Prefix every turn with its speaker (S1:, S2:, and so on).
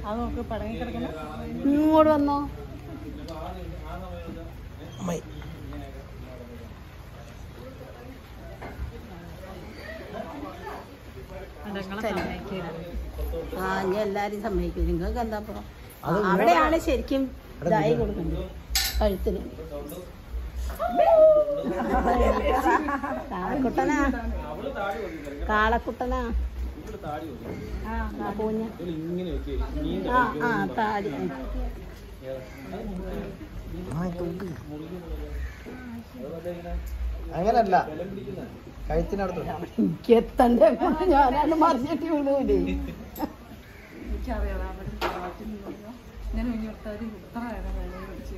S1: അത് നോക്ക് പടങ്ങി കിടക്കുന്ന
S2: ഇങ്ങോട്ട് വന്നോ
S3: അമ്മായി
S2: ആ ഞാൻ എല്ലാരും സമ്മതിക്കും നിങ്ങൾക്ക് എന്താ ഇപ്പൊ? അവിടെയാണ് ശരിക്കും ഇതായി കൊടുക്കുന്നത് കഴുത്തിന് കാളക്കുട്ടനാ കാളക്കുട്ടനാ ആ പൂഞ്ഞ ആ ആ താടി
S3: അമ്മായി തൂക്ക് അങ്ങനല്ല കഴുത്തിനടുത്ത്
S2: എനിക്ക് എത്തണ്ടേ ഞാനാണ് മറിഞ്ഞിട്ട് വീണൂലേ
S1: എനിക്കറിയാം അവിടെ തറവാട്ടിൽ നിന്നോ ഞാൻ ഇങ്ങോട്ടൊരു ഇത്ര നേരം വെള്ളം കുടിച്ചു